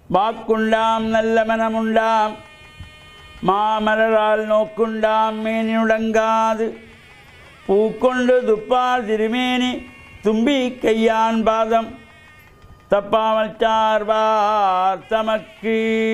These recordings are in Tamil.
வாக்குண்டாம் நல்ல மனமுண்டாம் மாமலரால் நோக்குண்டாம் மேனியுடங்காது பூக்கொண்டு துப்பால் திருமேனி தும்பி கையான் பாதம் தப்பாமல் சார்பார் தமக்கு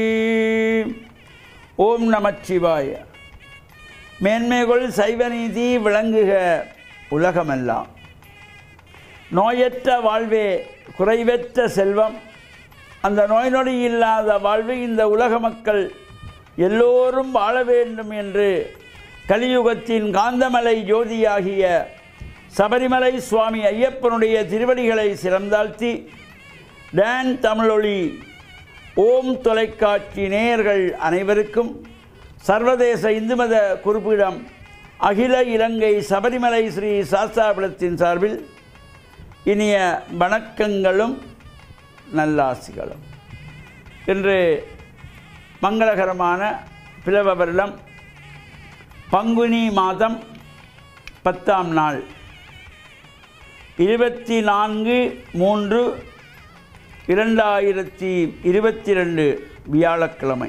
ஓம் நமச்சிவாய மேன்மைகள் சைவநீதி விளங்குக உலகமெல்லாம் நோயற்ற வாழ்வே குறைவற்ற செல்வம் அந்த நோய் நொடி இல்லாத வாழ்வை இந்த உலக மக்கள் எல்லோரும் வாழ வேண்டும் என்று கலியுகத்தின் காந்தமலை ஜோதியாகிய சபரிமலை சுவாமி ஐயப்பனுடைய திருவடிகளை சிறந்தாழ்த்தி டான் தமிழொளி ஓம் தொலைக்காட்சி நேயர்கள் அனைவருக்கும் சர்வதேச இந்து மத குறிப்பிடம் அகில இலங்கை சபரிமலை ஸ்ரீ சாஸ்தாபுரத்தின் சார்பில் இனிய வணக்கங்களும் நல்லாசிகளும் இன்று மங்களகரமான பிளவ வருடம் பங்குனி மாதம் பத்தாம் நாள் இருபத்தி நான்கு மூன்று இரண்டாயிரத்தி இருபத்தி ரெண்டு வியாழக்கிழமை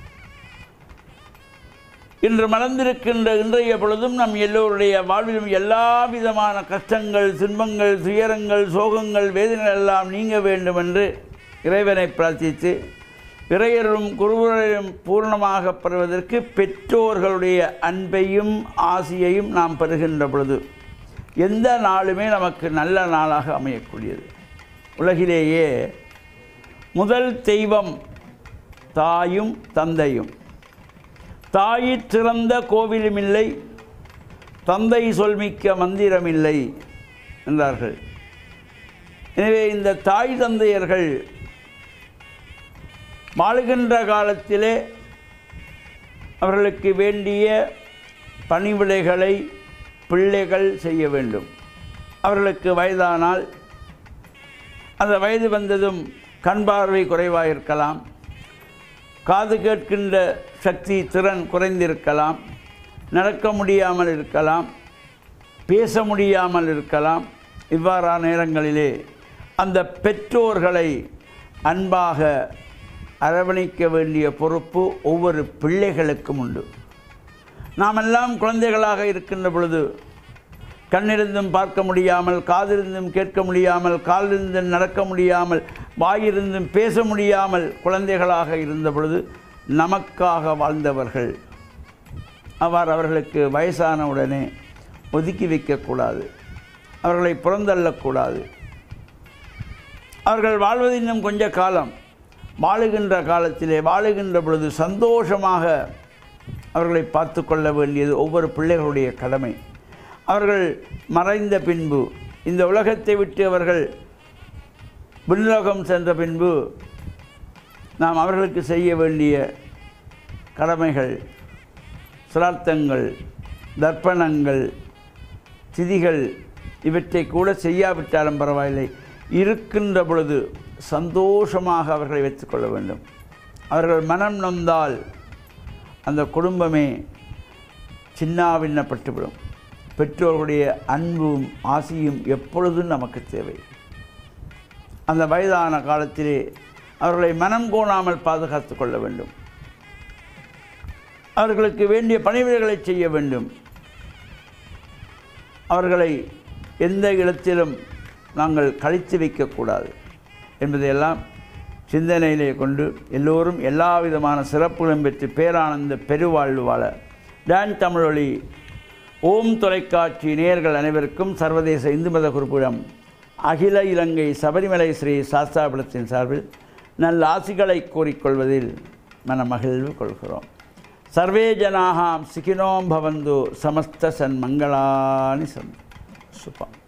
இன்று மலர்ந்திருக்கின்ற இன்றைய பொழுதும் நம் எல்லோருடைய வாழ்விலும் எல்லா விதமான கஷ்டங்கள் துன்பங்கள் துயரங்கள் சோகங்கள் வேதனைகள் எல்லாம் நீங்க வேண்டும் என்று இறைவனை பிரார்த்தித்து இறையரும் குருவரையும் பூர்ணமாக பெறுவதற்கு பெற்றோர்களுடைய அன்பையும் ஆசியையும் நாம் பெறுகின்ற பொழுது எந்த நாளுமே நமக்கு நல்ல நாளாக அமையக்கூடியது உலகிலேயே முதல் தெய்வம் தாயும் தந்தையும் தாயிற் சிறந்த கோவிலுமில்லை தந்தை சொல்மிக்க மந்திரமில்லை என்றார்கள் எனவே இந்த தாய் தந்தையர்கள் வாழுகின்ற காலத்திலே அவர்களுக்கு வேண்டிய பணிவிடைகளை பிள்ளைகள் செய்ய வேண்டும் அவர்களுக்கு வயதானால் அந்த வயது வந்ததும் கண் பார்வை குறைவாக இருக்கலாம் காது கேட்கின்ற சக்தி திறன் குறைந்திருக்கலாம் நடக்க முடியாமல் இருக்கலாம் பேச முடியாமல் இருக்கலாம் இவ்வாறான நேரங்களிலே அந்த பெற்றோர்களை அன்பாக அரவணைக்க வேண்டிய பொறுப்பு ஒவ்வொரு பிள்ளைகளுக்கும் உண்டு நாமெல்லாம் குழந்தைகளாக இருக்கின்ற பொழுது கண்ணிருந்தும் பார்க்க முடியாமல் காதிருந்தும் கேட்க முடியாமல் காலிருந்தும் நடக்க முடியாமல் வாயிருந்தும் பேச முடியாமல் குழந்தைகளாக இருந்த பொழுது நமக்காக வாழ்ந்தவர்கள் அவர் அவர்களுக்கு வயசான உடனே ஒதுக்கி வைக்கக்கூடாது அவர்களை புறந்தள்ளக்கூடாது அவர்கள் வாழ்வது இன்னும் கொஞ்ச காலம் வாழுகின்ற காலத்திலே வாழுகின்ற பொழுது சந்தோஷமாக அவர்களை பார்த்து கொள்ள வேண்டியது ஒவ்வொரு பிள்ளைகளுடைய கடமை அவர்கள் மறைந்த பின்பு இந்த உலகத்தை விட்டு அவர்கள் விண்ணுலகம் சென்ற பின்பு நாம் அவர்களுக்கு செய்ய வேண்டிய கடமைகள் சிரார்த்தங்கள் தர்ப்பணங்கள் திதிகள் இவற்றை கூட செய்யாவிட்டாலும் பரவாயில்லை இருக்கின்ற பொழுது சந்தோஷமாக அவர்களை வைத்துக்கொள்ள வேண்டும் அவர்கள் மனம் நொந்தால் அந்த குடும்பமே சின்னாவின்னப்பட்டுவிடும் பெற்றோர்களுடைய அன்பும் ஆசியும் எப்பொழுதும் நமக்கு தேவை அந்த வயதான காலத்திலே அவர்களை மனம் கோணாமல் பாதுகாத்து கொள்ள வேண்டும் அவர்களுக்கு வேண்டிய பணிவிடைகளை செய்ய வேண்டும் அவர்களை எந்த இடத்திலும் நாங்கள் கழித்து வைக்கக்கூடாது என்பதையெல்லாம் சிந்தனையிலே கொண்டு எல்லோரும் எல்லா விதமான சிறப்புகளும் பெற்று பேரானந்த பெருவாழ்வு வாழ டான் தமிழொலி ஓம் தொலைக்காட்சி நேயர்கள் அனைவருக்கும் சர்வதேச இந்து மத குறிப்பிடம் அகில இலங்கை சபரிமலை ஸ்ரீ சாஸ்தாபுரத்தின் சார்பில் நல்ல ஆசிகளை கூறிக்கொள்வதில் மன மகிழ்வு கொள்கிறோம் சர்வே ஜனாகாம் சிகினோம் பவந்து சமஸ்த சன்மங்களானி சந்த் சுபம்